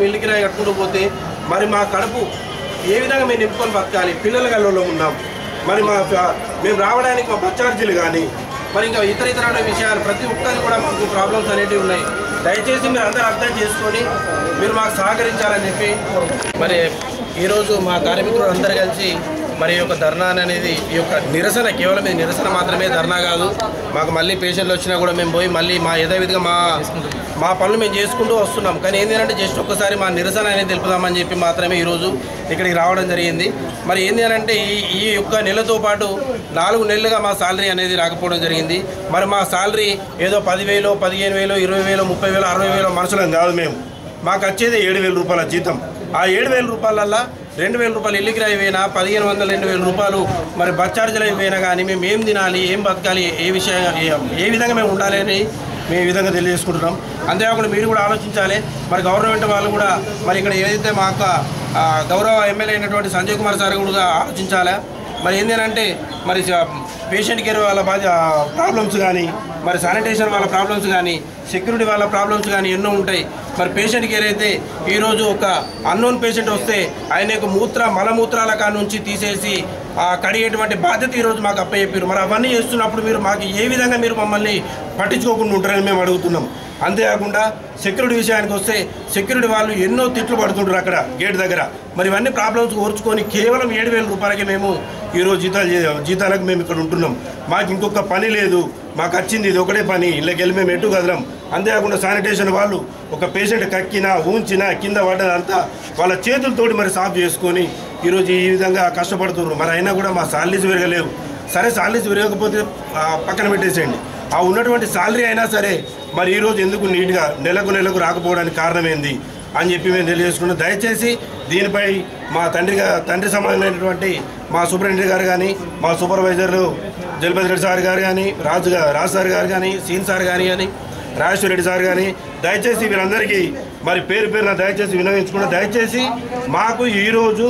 ఇల్లు కిరాయి కట్టుకుంటూ పోతే మరి మా కడుపు ఏ విధంగా మేము నింపుకొని బతకాలి పిల్లల గల్లలో ఉన్నాం మరి మా ఫ- మేము రావడానికి మా బస్ ఛార్జీలు కానీ మరి ఇంకా ఇతర ఇతర విషయాలు ప్రతి ఒక్కరికి కూడా మాకు ప్రాబ్లమ్స్ అనేటివి ఉన్నాయి దయచేసి మీరు అందరూ అర్థం చేసుకొని మీరు మాకు సహకరించాలని చెప్పి మరి ఈరోజు మా కార్మికులు అందరూ కలిసి మరి ఈ యొక్క ధర్నా అనేది ఈ యొక్క నిరసన కేవలం ఇది నిరసన మాత్రమే ధర్నా కాదు మాకు మళ్ళీ పేషెంట్లు వచ్చినా కూడా మేము పోయి మళ్ళీ మా యథావిధిగా మా మా పనులు మేము చేసుకుంటూ వస్తున్నాం కానీ ఏంటంటే జస్ట్ ఒక్కసారి మా నిరసన అనేది తెలుపుదామని చెప్పి మాత్రమే ఈరోజు ఇక్కడికి రావడం జరిగింది మరి ఏంది అని అంటే ఈ ఈ యొక్క నెలతో పాటు నాలుగు నెలలుగా మా శాలరీ అనేది రాకపోవడం జరిగింది మరి మా శాలరీ ఏదో పదివేలు పదిహేను వేలు ఇరవై వేలు ముప్పై వేలు అరవై వేలు మనుషులం కాదు మేము మాకు వచ్చేది ఏడు వేల రూపాయల జీతం ఆ ఏడు వేల రూపాయలల్లా రెండు వేల రూపాయలు ఇల్లు కిరాయి పోయినా పదిహేను వందల రెండు వేల రూపాయలు మరి బస్ ఛార్జీలు అయిపోయినా కానీ మేము ఏం తినాలి ఏం బతకాలి ఏ విషయంగా ఏ- ఏ విధంగా మేము ఉండాలి అని మేము ఈ విధంగా తెలియజేసుకుంటున్నాం అంతేకాకుండా మీరు కూడా ఆలోచించాలి మరి గవర్నమెంట్ వాళ్ళు కూడా మరి ఇక్కడ ఏదైతే మా యొక్క ఆ, గౌరవ ఎమ్మెల్యే అయినటువంటి సంజయ్ కుమార్ సార్ కూడా ఆలోచించాలి మరి ఏంటంటే మరి పేషెంట్ కేర్ వాళ్ళ బాధ్య ప్రాబ్లమ్స్ కానీ మరి శానిటేషన్ వాళ్ళ ప్రాబ్లమ్స్ కానీ సెక్యూరిటీ వాళ్ళ ప్రాబ్లమ్స్ కానీ ఎన్నో ఉంటాయి మరి పేషెంట్ కేర్ అయితే ఈరోజు ఒక అన్నోన్ పేషెంట్ వస్తే ఆయన యొక్క మూత్ర మలమూత్రాల కాడ నుంచి తీసేసి ఆ కడిగేటువంటి బాధ్యత ఈరోజు మాకు అప్పచెప్పారు మరి అవన్నీ చేస్తున్నప్పుడు మీరు మాకు ఏ విధంగా మీరు మమ్మల్ని పట్టించుకోకుండా ఉంటారని మేము అడుగుతున్నాం అంతేకాకుండా సెక్యూరిటీ విషయానికి వస్తే సెక్యూరిటీ వాళ్ళు ఎన్నో తిట్లు పడుతుంటారు అక్కడ గేట్ దగ్గర మరి ఇవన్నీ ప్రాబ్లమ్స్ ఓర్చుకొని కేవలం ఏడు వేల రూపాయలకి మేము ఈరోజు జీతాలు చే- జీతాలకు మేము ఇక్కడ ఉంటున్నాం మాకు ఇంకొక పని లేదు మాకు వచ్చింది ఇది ఒకటే పని ఇళ్ళకి వెళ్ళి మేము ఎటు కదలం అంతేకాకుండా శానిటేషన్ వాళ్ళు ఒక పేషెంట్ కక్కినా ఊంచినా కింద పడ్డదంతా వాళ్ళ చేతులతోటి మరి సాఫ్ చేసుకొని ఈరోజు ఈ విధంగా కష్టపడుతున్నారు మరి అయినా కూడా మా సాలరీస్ విరగలేవు సరే సాలరీస్ విరగకపోతే ఆ, పక్కన పెట్టేసేయండి ఆ ఉన్నటువంటి సాలరీ అయినా సరే మరి ఈరోజు ఎందుకు నీట్గా నెలకు నెలకు రాకపోవడానికి కారణం ఏంది అని చెప్పి మేము తెలియజేసుకున్నాం దయచేసి దీనిపై మా తండ్రి గా- తండ్రి సమానమైనటువంటి మా సూపరింటెండెంట్ గారు కానీ మా సూపర్వైజర్లు జలపతి రెడ్డి సార్ గారు కానీ రాజు గా- రాజు సార్ గారు కానీ సీన్ సార్ గారు కానీ రాజేశ్వర రెడ్డి సార్ కానీ దయచేసి వీరందరికీ మరి పేరు పేరున దయచేసి వినవించుకున్న దయచేసి మాకు ఈరోజు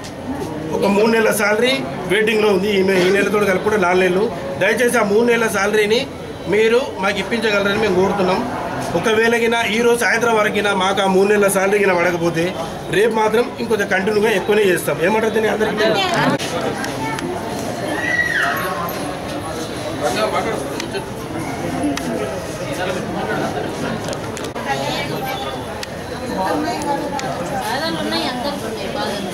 ఒక మూడు నెలల శాలరీ వెయిటింగ్లో ఉంది ఈ మే- ఈ నెలతో కలుపుకుంటే నాలుగు నెలలు దయచేసి ఆ మూడు నెలల శాలరీని మీరు మాకు ఇప్పించగలరని మేము కోరుతున్నాం ఒకవేళగిన ఈ రోజు సాయంత్రం వరకినా మాకు ఆ మూడు నెలల శాలరీ కింద పడకపోతే రేపు మాత్రం ఇంకొంచెం కంటిన్యూగా ఎక్కువనే చేస్తాం ఏమంటారు దీన్ని అందరికీ బాధలు ఉన్నాయి అందరికి ఉన్నాయి బాధలు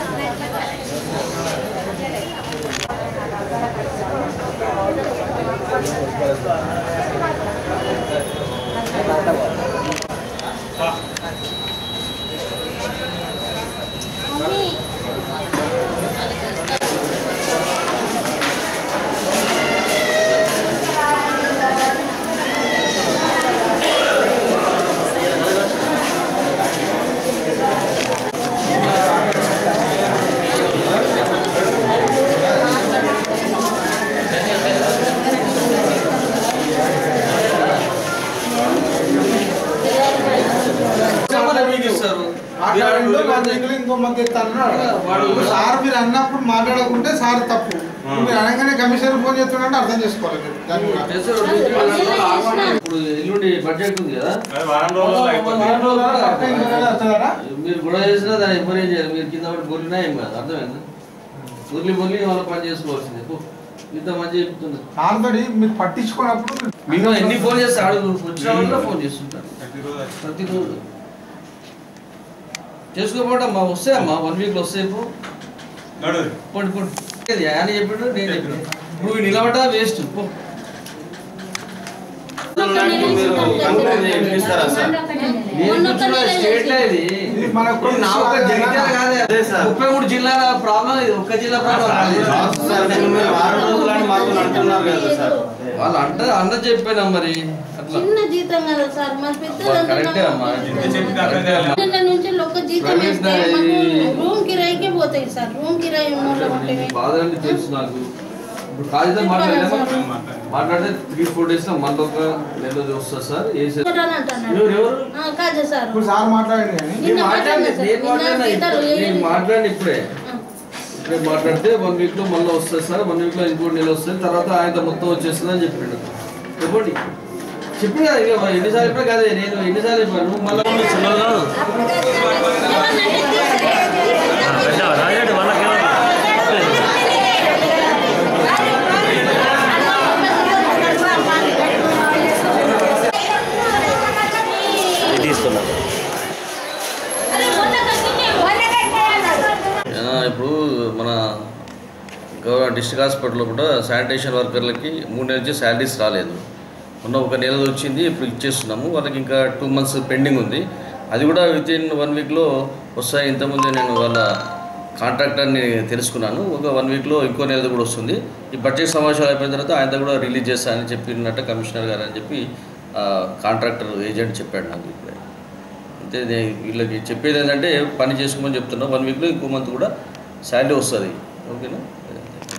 మాట్లాడిండు మా దగ్గర ఇంకో మంది ఎత్తాను సార్ మీరు అన్నప్పుడు మాట్లాడకుంటే సార్ తప్పు మీరు అనగానే కమిషనర్ ఫోన్ చేస్తున్నాడంటే అర్థం చేసుకోవాలి మీరు దాన్ని కూడా. ఇప్పుడు ఎల్లుండి బడ్జెట్ ఉంది కదా వారం రోజుల్లో అయిపోతుంది. వారం రోజుల పక్క ఇంకో నెల వస్తుందరా? మీరు గొడవ చేసినా దాన్ని ఇబ్బంది ఏం చేయాలి మీరు కింద పడి బొర్లినా ఏం కాదు అర్థమైందా బొర్లి బొర్లి వాళ్ళ పని చేసుకోవాల్సిందే పో. ఇంత మంచి చెప్తుంది దాంతోటి మీరు పట్టించుకున్నప్పుడు మీరు- మీకు ఎన్ని ఫోన్ చేస్తే ఆడు వచ్చిన వాళ్ళు ఫోన్ చేస్తుంటారు ప్రతిరోజు ప్రతిరోజు చేసుకోపోవడం మా వస్తే అమ్మా వన్ వీక్లో వస్తే పో నడు పొడి పొడి ఇది అని చెప్పిండు నేను చెప్పిన నువ్వు నిలబడ్డా వేస్ట్ పో నేను కూర్చున్న స్టేట్ లో ఇది ఇది మనకు ఇది నా ఒక్క జగిత్యాల కాదే ముప్పై మూడు జిల్లాల ప్రాబ్లం ఇది ఒక్క జిల్లా ప్రాబ్లం వాళ్ళు అంట అన్న చెప్పాను మరి అట్లా చిన్న జీతం కదా సార్ మన పెద్దలు కరెక్టే అమ్మా ఎంత చెప్పినా అర్థం కాదు. నెల నుంచి ఒక్క జీతం వేస్తే మాకు రూమ్ కిరాయికే పోతాయి సార్ రూమ్ కిరాయి ఉన్న వాళ్ళకి ఉంటే బాధలన్నీ తెలుసు నాకు ఇప్పుడు కాగితం మాట్లాడలేమా మాట్లాడితే త్రీ ఫోర్ డేస్ లో మళ్ళీ ఒక నెల రోజు వస్తుంది సార్ వేసే అని అంటున్నాడు ఎవరు ఎవరు ఆ, కాదు సార్ ఇప్పుడు సార్ మాట్లాడండి కానీ నేను నిన్న మాట్లాడిన మాట్లాడినా నేను సార్. మాట్లాడిన నిన్న ఇప్పుడు- జీతాలు నేను వేయలేదు. మాట్లాడిన ఇప్పుడే ఆ. ఇప్పుడే మాట్లాడితే వన్ వీక్ లో మళ్ళీ వస్తుంది సార్ వన్ వీక్ లో ఇంకో నెల వస్తుంది తర్వాత ఆయన మొత్తం వచ్చేస్తుంది అని చెప్పిండు ఇవ్వండి చెప్పిన కదా ఇక ఎన్నిసార్లు చెప్పినా కదే నేను ఎన్నిసార్లు చెప్పాను నువ్వు మళ్ళీ రాజరెడ్డి వాళ్ళకి తీస్తున్నా ఆ, ఇప్పుడు మన గౌరవ డిస్ట్రిక్ట్ హాస్పిటల్లో కూడా శానిటేషన్ వర్కర్లకి మూడు నెలల నుంచి శాలరీస్ రాలేదు మొన్న ఒక నెల వచ్చింది ఇప్పుడు ఇచ్చేస్తున్నాము వాళ్ళకి ఇంకా టూ మంత్స్ పెండింగ్ ఉంది అది కూడా విత్ ఇన్ వన్ వీక్లో వస్తాయి ఇంతకుముందే నేను వాళ్ళ కాంట్రాక్టర్ని తెలుసుకున్నాను ఒక వన్ వీక్లో ఇంకో నెలది కూడా వస్తుంది ఈ బడ్జెట్ సమావేశాలు అయిపోయిన తర్వాత ఆయనతో కూడా రిలీజ్ చేస్తానని చెప్పినట్టు కమిషనర్ గారు అని చెప్పి ఆ, కాంట్రాక్టర్ ఏజెంట్ చెప్పాడు నాకు ఇప్పుడే అంతే నే- వీళ్ళకి చెప్పేది ఏంటంటే పని చేసుకోమని చెప్తున్నా వన్ వీక్లో ఇంకో మంత్ కూడా శాలరీ వస్తుంది ఓకేనా